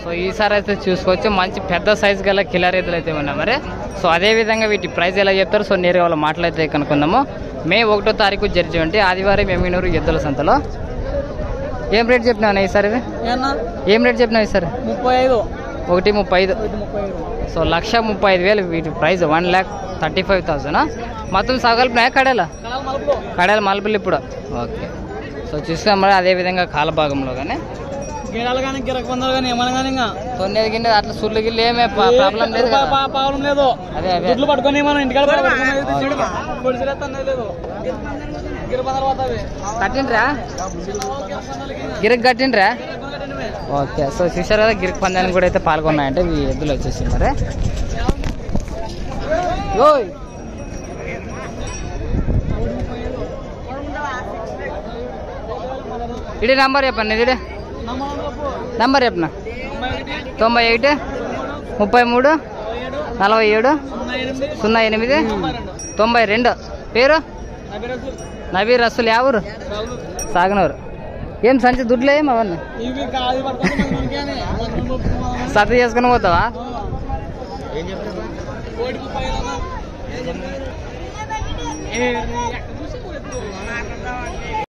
So ఈసారి అయితే చూసుకోవచ్చు మంచి పెద్ద సైజు గల కిలర్ ఎద్దులు అయితే ఉన్నాయి మరి సో అదే విధంగా వీటి ప్రైస్ ఎలా చెప్తారు సో నేరుగా వాళ్ళ మాటలైతే కనుక్కుందాము మే ఒకటో తారీఖు జరిగి అంటే ఆదివారం ఎమ్మినూరు ఎద్దుల సంతలో ఏం రేట్ చెప్పినావు ఈసారి ఇది ఏమన్నా ఏం రేట్ చెప్పినావు ఈసారి ముప్పై ఐదు ఒకటి ముప్పై ఐదు ఒకటి ముప్పై ఐదు సో లక్ష ముప్పై ఐదు వేలు వీటి price one lakh thirty five thousand మొత్తం సగలిపినాయా కడేలా కడాల మలుపులో కడేల మలుపులు ఇప్పుడు ఓకే సో చూస్తాం మరి అదే విధంగా కాల భాగంలో కానీ గిడాలు కానీ గిరక పొందాలు కానీ ఏమన్నా కానీ ఇంకా తొన్నేది గిన్నె అట్లా సుళ్ళు గిల్లు ఏమే ప్రాబ్లం లేదు కదా పాపం లేదు అదే అదే గుడ్లు పట్టుకొని మనం ఇంటికాడ పొడిచిలేస్తుంది లేదు గిర పొందాలు పోతావి కట్టిండ్రా గిరికి కట్టిండ్రా ఓకే సో చూసారు కదా గిరికి పందానికి కూడా అయితే పాల్గొన్నాయంటే ఈ ఎద్దులు వచ్చేసి మరి ఓయ్ ఇడి నంబర్ చెప్పండి ఇది నంబర్ చెప్పనా తొంభై ఒకటి ముప్పై మూడు నలభై ఏడు సున్నా ఎనిమిది తొంభై రెండు పేరు నబీర్ రసుల్ యావూరు సాగనూరు ఏం సంచి దుడ్లే ఏం అవన్నీ ఇవి కాదు పట్టుకొని సర్ది చేసుకుని పోతావా కోటి ముప్పై ఐదు అన్న. ఏ, ఎక్కడ చూసి